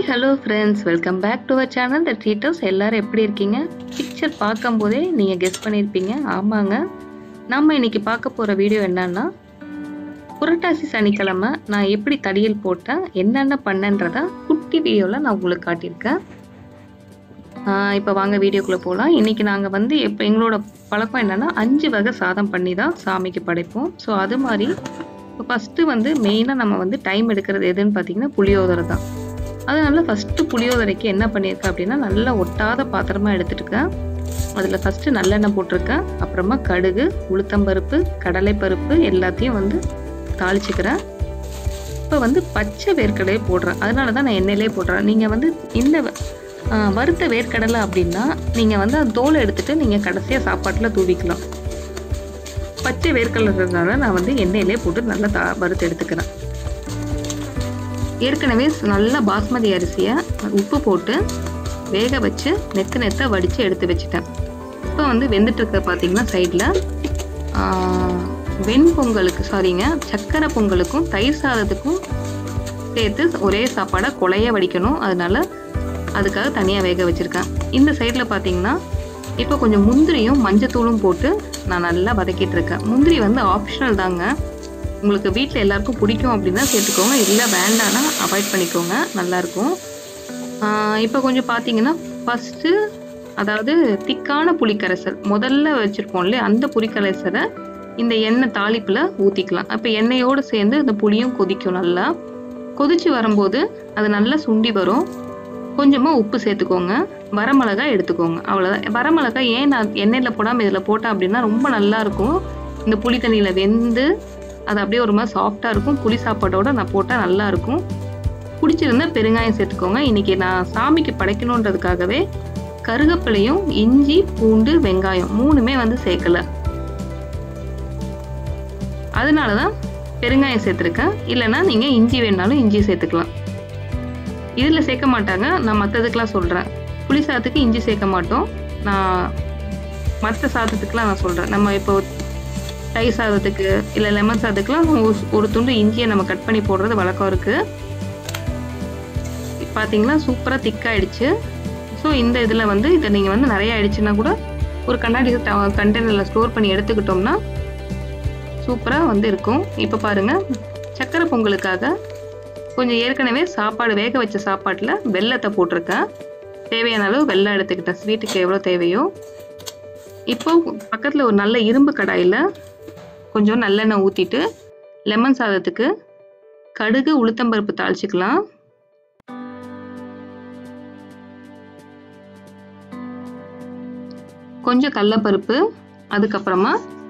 hello friends welcome back to our channel the treaters எல்லாரும் எப்படி இருக்கீங்க பிக்சர் பார்க்கும்போதே நீங்கள் கெஸ் பண்ணியிருப்பீங்க ஆமாங்க நம்ம இன்னைக்கு பார்க்க போகிற வீடியோ என்னன்னா புரட்டாசி சனிக்கிழமை நான் எப்படி தடியல் போட்டேன் என்னென்ன பண்ணேன்றத குட்டி வீடியோவில் நான் உங்களுக்கு காட்டியிருக்கேன் இப்போ வாங்க வீடியோக்குள்ளே போகலாம் இன்றைக்கி நாங்கள் வந்து இப்போ எங்களோட பழக்கம் என்னென்னா அஞ்சு வகை சாதம் பண்ணி தான் சாமிக்கு படைப்போம் ஸோ அது மாதிரி இப்போ ஃபஸ்ட்டு வந்து மெயினாக நம்ம வந்து டைம் எடுக்கிறது எதுன்னு பார்த்தீங்கன்னா புளியோதரை தான் அதனால ஃபஸ்ட்டு புளியோதரைக்கு என்ன பண்ணியிருக்கேன் அப்படின்னா நல்லா ஒட்டாத பாத்திரமா எடுத்துட்டுருக்கேன் அதில் ஃபஸ்ட்டு நல்லெண்ணெய் போட்டிருக்கேன் அப்புறமா கடுகு உளுத்தம்பருப்பு கடலைப்பருப்பு எல்லாத்தையும் வந்து தாளிச்சுக்கிறேன் இப்போ வந்து பச்சை வேர்க்கடலையே போடுறேன் அதனால தான் நான் எண்ணெயிலே போடுறேன் நீங்கள் வந்து இந்த ஆ, வறுத்த வேர்க்கடலை அப்படின்னா நீங்கள் வந்து அந்த தோலை எடுத்துட்டு நீங்கள் கடைசியாக சாப்பாட்டில் தூவிக்கலாம் பச்சை வேர்க்கடலைன்றதுனால நான் வந்து எண்ணெயிலே போட்டு நல்லா தா வறுத்து எடுத்துக்கிறேன் ஏற்கனவே ஸ்- நல்லா பாஸ்மதி அரிசியை உப்பு போட்டு வேக வச்சு நெத்து நெத்த வடித்து எடுத்து வச்சுட்டேன் இப்போ வந்து வெந்துட்டு இருக்க பார்த்தீங்கன்னா சைடில் வெண்பொங்கலுக்கு சாரிங்க சக்கரை பொங்கலுக்கும் தயிர் சாதத்துக்கும் சேர்த்து ஒரே சாப்பாடை கொலைய வடிக்கணும் அதனால அதுக்காக தனியாக வேக வச்சுருக்கேன் இந்த சைடில் பார்த்தீங்கன்னா இப்போ கொஞ்சம் முந்திரியும் மஞ்சத்தூளும் போட்டு நான் நல்லா வதக்கிட்டு இருக்கேன் முந்திரி வந்து ஆப்ஷனல் தாங்க உங்களுக்கு வீட்டில் எல்லாருக்கும் பிடிக்கும் அப்படின்னா சேர்த்துக்கோங்க இல்லை வேண்டாம்னா அவாய்ட் பண்ணிக்கோங்க நல்லாயிருக்கும் இப்போ கொஞ்சம் பார்த்தீங்கன்னா ஃபஸ்ட்டு அதாவது திக்கான புளிக்கரைசல் முதல்ல வச்சுருப்போம் இல்லையா அந்த புளிக்கரைசலை இந்த எண்ணெய் தாளிப்பில் ஊற்றிக்கலாம் அப்போ எண்ணெயோடு சேர்ந்து இந்த புளியும் கொதிக்கும் நல்லா கொதிச்சு வரும்போது அது நல்லா சுண்டி வரும் கொஞ்சமாக உப்பு சேர்த்துக்கோங்க வரமிளகாய் எடுத்துக்கோங்க அவ்வளோதான் வரமிளகாய் ஏன் நான் எண்ணெயில் போடாமல் இதில் போட்டேன் அப்படின்னா ரொம்ப நல்லா இருக்கும் இந்த புளி தண்ணியில் வெந்து அது அப்படியே ஒரு மாதிரி சாஃப்டாக இருக்கும் புளி சாப்பாட்டோட நான் போட்டால் நல்லா இருக்கும் பிடிச்சிருந்தா பெருங்காயம் சேர்த்துக்கோங்க இன்னைக்கு நான் சாமிக்கு படைக்கணுன்றதுக்காகவே கருகப்பிலையும் இஞ்சி பூண்டு வெங்காயம் மூணுமே வந்து சேர்க்கல அதனால தான் பெருங்காயம் சேர்த்துருக்கேன் இல்லைன்னா நீங்கள் இஞ்சி வேணாலும் இஞ்சி சேர்த்துக்கலாம் இதில் சேர்க்க மாட்டாங்க நான் மற்றதுக்கெலாம் சொல்கிறேன் புளி சாதத்துக்கு இஞ்சி சேர்க்க மாட்டோம் நான் மற்ற சாதத்துக்குலாம் நான் சொல்கிறேன் நம்ம இப்போ தயிர் சாதத்துக்கு இல்லை லெமன் சாதத்துக்குலாம் ஒரு- ஒரு துண்டு இஞ்சியை நம்ம கட் பண்ணி போடுறது வழக்கம் இருக்குது பார்த்தீங்களா சூப்பராக திக்காயிடுச்சு ஸோ இந்த இதில் வந்து இதை நீங்கள் வந்து நிறைய ஆயிடுச்சுன்னா கூட ஒரு கண்ணாடி கண்டெய்னரில் ஸ்டோர் பண்ணி எடுத்துக்கிட்டோம்னா சூப்பராக வந்து இருக்கும் இப்போ பாருங்கள் சக்கரை பொங்கலுக்காக கொஞ்சம் ஏற்கனவே சாப்பாடு வேக வச்ச சாப்பாட்டில் வெல்லத்தை போட்டிருக்கேன் தேவையான அளவு வெல்லம் எடுத்துக்கிட்டேன் ஸ்வீட்டுக்கு எவ்வளோ தேவையோ இப்போ பக்கத்தில் ஒரு நல்ல இரும்பு கடாயில் கொஞ்சம் நல்லெண்ணெய் ஊற்றிட்டு லெமன் சாதத்துக்கு கடுகு உளுத்தம்பருப்பு தாளிச்சுக்கலாம் கொஞ்சம் கடலப்பருப்பு அதுக்கப்புறமா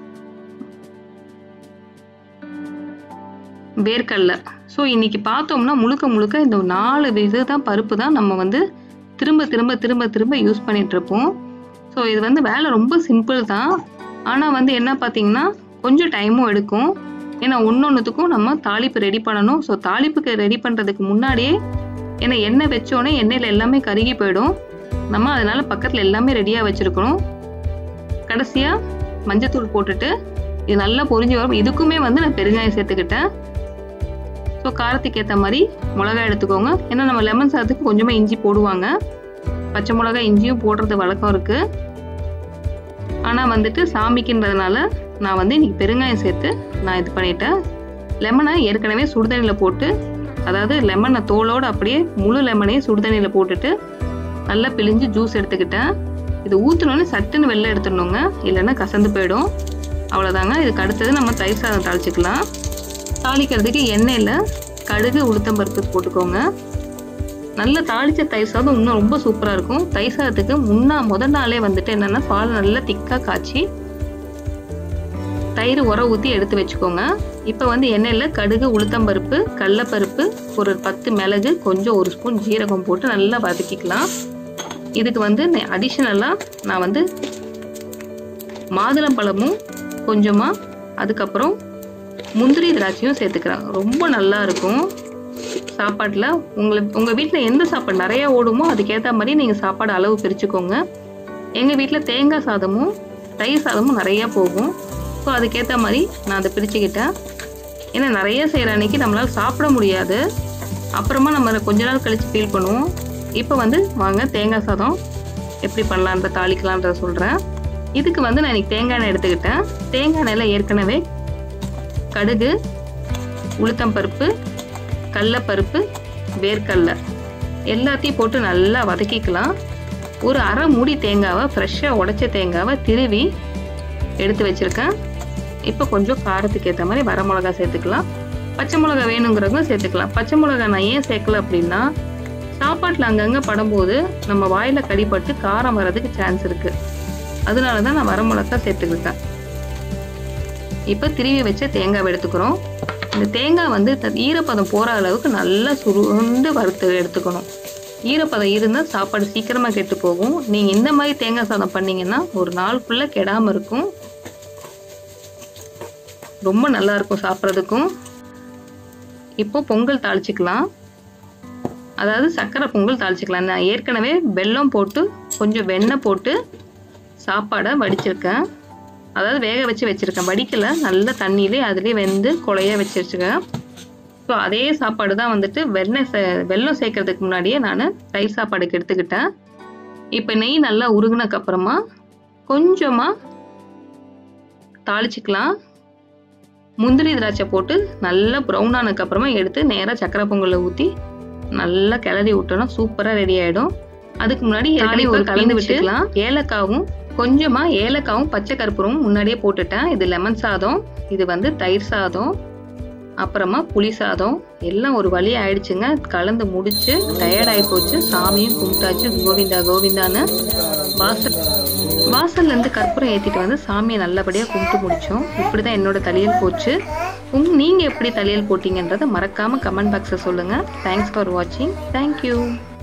வேர்க்கடலை ஸோ இன்னைக்கு பார்த்தோம்னா முழுக்க முழுக்க இந்த நாலு இது தான் பருப்பு தான் நம்ம வந்து திரும்ப திரும்ப திரும்ப திரும்ப யூஸ் பண்ணிட்டு இருப்போம் ஸோ இது வந்து வேலை ரொம்ப சிம்பிள் தான் ஆனால் வந்து என்ன பார்த்தீங்கன்னா கொஞ்சம் டைமும் எடுக்கும் ஏன்னா ஒன்று நம்ம தாளிப்பு ரெடி பண்ணணும் ஸோ தாளிப்புக்கு ரெடி பண்ணுறதுக்கு முன்னாடியே ஏன்னா எண்ணெய் வச்சோடனே எண்ணெயில் எல்லாமே கருகி போயிடும் நம்ம அதனால பக்கத்தில் எல்லாமே ரெடியாக வச்சுருக்கணும் கடைசியாக மஞ்சத்தூள் போட்டுட்டு இது நல்லா பொரிஞ்சு வரும் இதுக்குமே வந்து நான் பெருங்காயம் சேர்த்துக்கிட்டேன் ஸோ காரத்துக்கு ஏற்ற மாதிரி மிளகாய் எடுத்துக்கோங்க ஏன்னா நம்ம லெமன் சாதத்துக்கு கொஞ்சமாக இஞ்சி போடுவாங்க பச்சை மிளகாய் இஞ்சியும் போடுறது வழக்கம் இருக்குது ஆனால் வந்துட்டு சாமிக்குன்றதுனால நான் வந்து இன்னைக்கு பெருங்காயம் சேர்த்து நான் இது பண்ணிட்டேன் லெமனை ஏற்கனவே சுடுதண்ணியில் போட்டு அதாவது லெமனை தோலோடு அப்படியே முழு லெமனையும் சுடுதண்ணியில் போட்டுட்டு நல்லா பிழிஞ்சு ஜூஸ் எடுத்துக்கிட்டேன் இது ஊற்றினோன்னே சட்டுன்னு வெளில எடுத்துடணுங்க இல்லைன்னா கசந்து போயிடும் அவ்வளோதாங்க இதுக்கு அடுத்தது நம்ம தயிர் சாதம் தாளிச்சுக்கலாம் தாளிக்கிறதுக்கு எண்ணெயில் கடுகு உளுத்தம்பருப்பு போட்டுக்கோங்க நல்ல தாளிச்ச தயிர் சாதம் இன்னும் ரொம்ப சூப்பராக இருக்கும் தயிர் சாதத்துக்கு முன்னா முதல் நாளே வந்துட்டு என்னென்னா பால் நல்லா திக்காக காய்ச்சி தயிர் உர ஊற்றி எடுத்து வச்சுக்கோங்க இப்போ வந்து எண்ணெயில் கடுகு உளுத்தம்பருப்பு கடலப்பருப்பு ஒரு பத்து மிளகு கொஞ்சம் ஒரு ஸ்பூன் ஜீரகம் போட்டு நல்லா வதக்கிக்கலாம் இதுக்கு வந்து அடிஷ்னலாக நான் வந்து மாதுளம்பழமும் கொஞ்சமாக அதுக்கப்புறம் முந்திரி திராட்சையும் சேர்த்துக்கிறேன் ரொம்ப நல்லா இருக்கும் சாப்பாட்டில் உங்களுக்கு உங்கள் வீட்டில் எந்த சாப்பாடு நிறைய ஓடுமோ அதுக்கேற்ற மாதிரி நீங்கள் சாப்பாடு அளவு பிரிச்சுக்கோங்க எங்கள் வீட்டில் தேங்காய் சாதமும் தயிர் சாதமும் நிறையா போகும் ஸோ அதுக்கேற்ற மாதிரி நான் அதை பிரிச்சுக்கிட்டேன் ஏன்னா நிறைய செய்கிற அன்னைக்கு நம்மளால் சாப்பிட முடியாது அப்புறமா நம்ம கொஞ்ச நாள் கழித்து ஃபீல் பண்ணுவோம் இப்போ வந்து வாங்க தேங்காய் சாதம் எப்படி பண்ணலான்ற தாளிக்கலான்றத சொல்கிறேன் இதுக்கு வந்து நான் இன்னைக்கு தேங்காய் எண்ணெய் எடுத்துக்கிட்டேன் தேங்காய் எண்ணெயில் ஏற்கனவே கடுகு உளுத்தம்பருப்பு கடலப்பருப்பு வேர்க்கடலை எல்லாத்தையும் போட்டு நல்லா வதக்கிக்கலாம் ஒரு அரை மூடி தேங்காவை ஃப்ரெஷ்ஷாக உடைச்ச தேங்காவை திருவி எடுத்து வச்சுருக்கேன் இப்போ கொஞ்சம் காரத்துக்கு ஏற்ற மாதிரி வர மிளகா சேர்த்துக்கலாம் பச்சை மிளகா வேணுங்கிறவங்க சேர்த்துக்கலாம் பச்சை மிளகா நான் ஏன் சேர்க்கல அப்படின்னா சாப்பாட்டில் அங்கங்கே படும்போது நம்ம வாயில் கடிப்பட்டு காரம் வர்றதுக்கு சான்ஸ் இருக்குது அதனால தான் நான் வர மிளகா சேர்த்துக்கிட்டேன் இப்போ திருவி வச்ச தேங்காவை எடுத்துக்கிறோம் இந்த தேங்காய் வந்து ஈரப்பதம் போகிற அளவுக்கு நல்லா சுருண்டு வறுத்து எடுத்துக்கணும் ஈரப்பதம் இருந்தால் சாப்பாடு சீக்கிரமாக கெட்டு போகும் நீங்கள் இந்த மாதிரி தேங்காய் சாதம் பண்ணிங்கன்னா ஒரு நாள் ஃபுல்லாக கெடாமல் இருக்கும் ரொம்ப நல்லா இருக்கும் சாப்பிட்றதுக்கும் இப்போ பொங்கல் தாளிச்சிக்கலாம் அதாவது சர்க்கரை பொங்கல் தாளிச்சிக்கலாம் நான் ஏற்கனவே வெல்லம் போட்டு கொஞ்சம் வெண்ணெய் போட்டு சாப்பாடை வடிச்சிருக்கேன் அதாவது வேக வச்சு வச்சுருக்கேன் வடிக்கலை நல்ல தண்ணியிலே அதுலேயே வெந்து குழைய வச்சு வச்சுருக்கேன் ஸோ அதே சாப்பாடு தான் வந்துட்டு வெண்ணெய் சே வெல்லம் சேர்க்கறதுக்கு முன்னாடியே நான் தயிர் சாப்பாடுக்கு எடுத்துக்கிட்டேன் இப்போ நெய் நல்லா உருகுனக்கப்புறமா கொஞ்சமாக தாளிச்சிக்கலாம் முந்திரி திராட்சை போட்டு நல்லா ப்ரௌன் ஆனதுக்கப்புறமா எடுத்து நேராக சக்கரை பொங்கலில் ஊற்றி நல்லா கிளறி விட்டோன்னா சூப்பராக ரெடி ஆகிடும் அதுக்கு முன்னாடி ஏற்கனவே ஒரு கலந்து விட்டுக்கலாம் ஏலக்காவும் கொஞ்சமாக ஏலக்காவும் பச்சை கற்பூரமும் முன்னாடியே போட்டுட்டேன் இது லெமன் சாதம் இது வந்து தயிர் சாதம் அப்புறமா புளி சாதம் எல்லாம் ஒரு வழி ஆயிடுச்சுங்க கலந்து முடிச்சு டயர்ட் ஆகி போச்சு சாமியும் கும்பிட்டாச்சு கோவிந்தா கோவிந்தான்னு வாசல் வாசல்ல இருந்து கற்பூரம் ஏற்றிட்டு வந்து சாமியை நல்லபடியாக கும்பிட்டு முடிச்சோம் இப்படி தான் என்னோட தலையல் போச்சு உங் நீங்கள் எப்படி தலையல் போட்டீங்கன்றதை மறக்காமல் கமெண்ட் பாக்ஸில் சொல்லுங்கள் தேங்க்ஸ் ஃபார் வாட்சிங் தேங்க்யூ